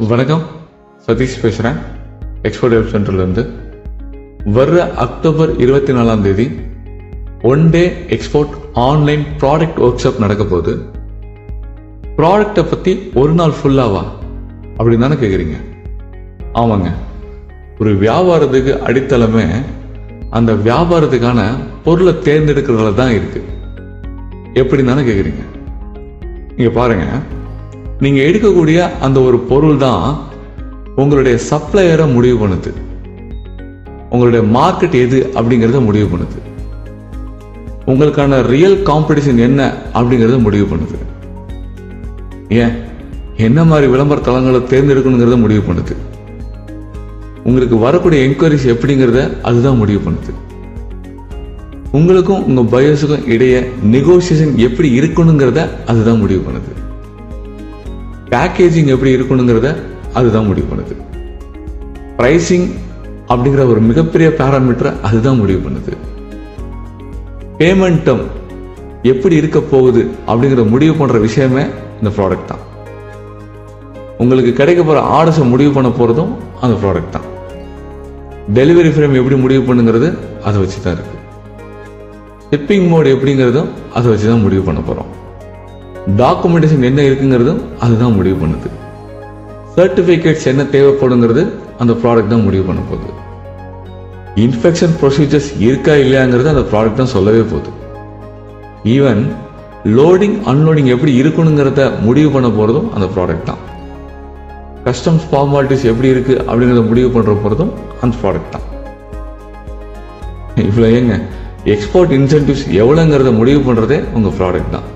வணக்கம் சதீஷ் பேசுகிறேன் export help சென்டர்லேருந்து வர்ற அக்டோபர் இருபத்தி நாலாம் தேதி one day export online product workshop நடக்க போகுது ப்ராடக்டை பற்றி ஒரு நாள் ஃபுல்லாவா அப்படின்னு தானே கேட்குறீங்க ஆமாங்க ஒரு வியாபாரத்துக்கு அடித்தளமே அந்த வியாபாரத்துக்கான பொருளை தேர்ந்தெடுக்கிறதுல தான் இருக்கு எப்படி தானே கேட்குறீங்க இங்க பாருங்க நீங்க எடுக்கக்கூடிய அந்த ஒரு பொருள் தான் உங்களுடைய சப்ளையரை முடிவு பண்ணுது உங்களுடைய மார்க்கெட் எது அப்படிங்கறத முடிவு பண்ணுது உங்களுக்கான ரியல் காம்படிஷன் என்ன அப்படிங்கறத முடிவு பண்ணுது ஏன் என்ன மாதிரி விளம்பர தளங்களை தேர்ந்தெடுக்கணுங்கிறத முடிவு பண்ணுது உங்களுக்கு வரக்கூடிய என்கொயரிஸ் எப்படிங்கிறத அதுதான் முடிவு பண்ணுது உங்களுக்கும் உங்க பயர்ஸுக்கும் இடையே நெகோசியேஷன் எப்படி இருக்கணுங்கிறத அதுதான் முடிவு பண்ணுது பேக்கேஜிங் எப்படி இருக்கணுங்கிறத அதுதான் முடிவு பண்ணுது பிரைசிங் அப்படிங்கிற ஒரு மிகப்பெரிய பேராமீட்டரை அதுதான் முடிவு பண்ணுது பேமெண்ட் டேர்ம் எப்படி இருக்க போகுது அப்படிங்கிற முடிவு பண்ற விஷயமே இந்த ப்ராடக்ட் தான் உங்களுக்கு கிடைக்க போற ஆர்டர்ஸை முடிவு பண்ண போறதும் அந்த ப்ராடக்ட் தான் டெலிவரி ஃப்ரேம் எப்படி முடிவு பண்ணுங்கிறது அதை வச்சு தான் இருக்கு ஷிப்பிங் மோட் எப்படிங்கிறதும் அதை வச்சு தான் முடிவு பண்ண போகிறோம் டாக்குமெண்டேஷன் என்ன இருக்குங்கிறதும் அதுதான் முடிவு பண்ணுது சர்டிஃபிகேட்ஸ் என்ன தேவைப்படுங்கிறது அந்த ப்ராடக்ட் தான் முடிவு பண்ண போகுது இன்ஃபெக்ஷன் ப்ரொசீஜர்ஸ் இருக்கா இல்லையாங்கிறது அந்த ப்ராடக்ட் தான் சொல்லவே போகுது ஈவன் லோடிங் அன்லோடிங் எப்படி இருக்கணுங்கிறத முடிவு பண்ண போகிறதும் அந்த ப்ராடக்ட் தான் கஸ்டம்ஸ் ஃபார்மாலிட்டிஸ் எப்படி இருக்கு அப்படிங்கிறத முடிவு பண்ணுற போகிறதும் அந்த ப்ராடக்ட் தான் இவ்வளோ ஏங்க எக்ஸ்போர்ட் இன்சென்டிவ்ஸ் எவ்வளோங்கிறத முடிவு பண்ணுறதே உங்கள் ப்ராடக்ட் தான்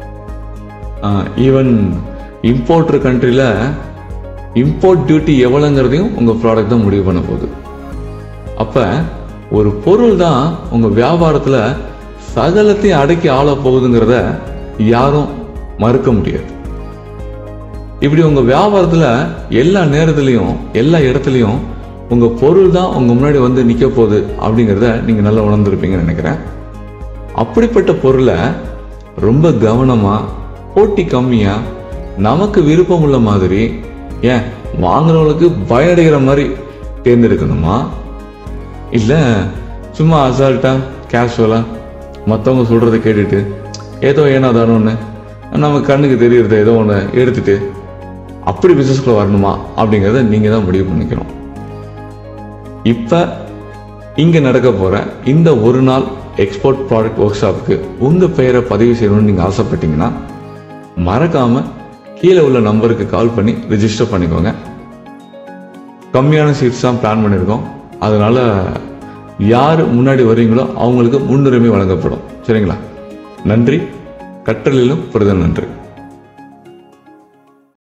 ஈவன் இம்போர்ட்டர் கண்ட்ரியில் இம்போர்ட் டியூட்டி எவ்வளோங்கிறதையும் உங்கள் ப்ராடக்ட் தான் முடிவு பண்ண போகுது அப்போ ஒரு பொருள் தான் உங்கள் வியாபாரத்தில் சகலத்தையும் அடக்கி ஆள போகுதுங்கிறத யாரும் மறுக்க முடியாது இப்படி உங்கள் வியாபாரத்தில் எல்லா நேரத்துலையும் எல்லா இடத்துலையும் உங்கள் பொருள் தான் உங்கள் முன்னாடி வந்து நிற்க போகுது அப்படிங்கிறத நீங்கள் நல்லா உணர்ந்துருப்பீங்கன்னு நினைக்கிறேன் அப்படிப்பட்ட பொருளை ரொம்ப கவனமாக போட்டி கம்மியாக நமக்கு விருப்பம் உள்ள மாதிரி ஏன் வாங்குறவங்களுக்கு பயனடைகிற மாதிரி தேர்ந்தெடுக்கணுமா இல்லை சும்மா அசால்ட்டாக கேஷுவலாக மற்றவங்க சொல்கிறத கேட்டுட்டு ஏதோ ஏனோ தானோ ஒன்று நம்ம கண்ணுக்கு தெரியறத ஏதோ ஒன்று எடுத்துட்டு அப்படி பிஸ்னஸ்குள்ளே வரணுமா அப்படிங்கிறத நீங்கள் தான் முடிவு பண்ணிக்கணும் இப்போ இங்கே நடக்க போகிற இந்த ஒரு நாள் எக்ஸ்போர்ட் ப்ராடக்ட் ஒர்க் ஷாப்புக்கு உங்கள் பெயரை பதிவு செய்யணும்னு நீங்கள் ஆசைப்பட்டீங்கன்னா மறக்காமல் கீழே உள்ள நம்பருக்கு கால் பண்ணி ரிஜிஸ்டர் பண்ணிக்கோங்க கம்மியான சீட்ஸ் தான் பிளான் பண்ணியிருக்கோம் அதனால யார் முன்னாடி வர்றீங்களோ அவங்களுக்கு முன்னுரிமை வழங்கப்படும் சரிங்களா நன்றி கற்றலிலும் புரிதல் நன்றி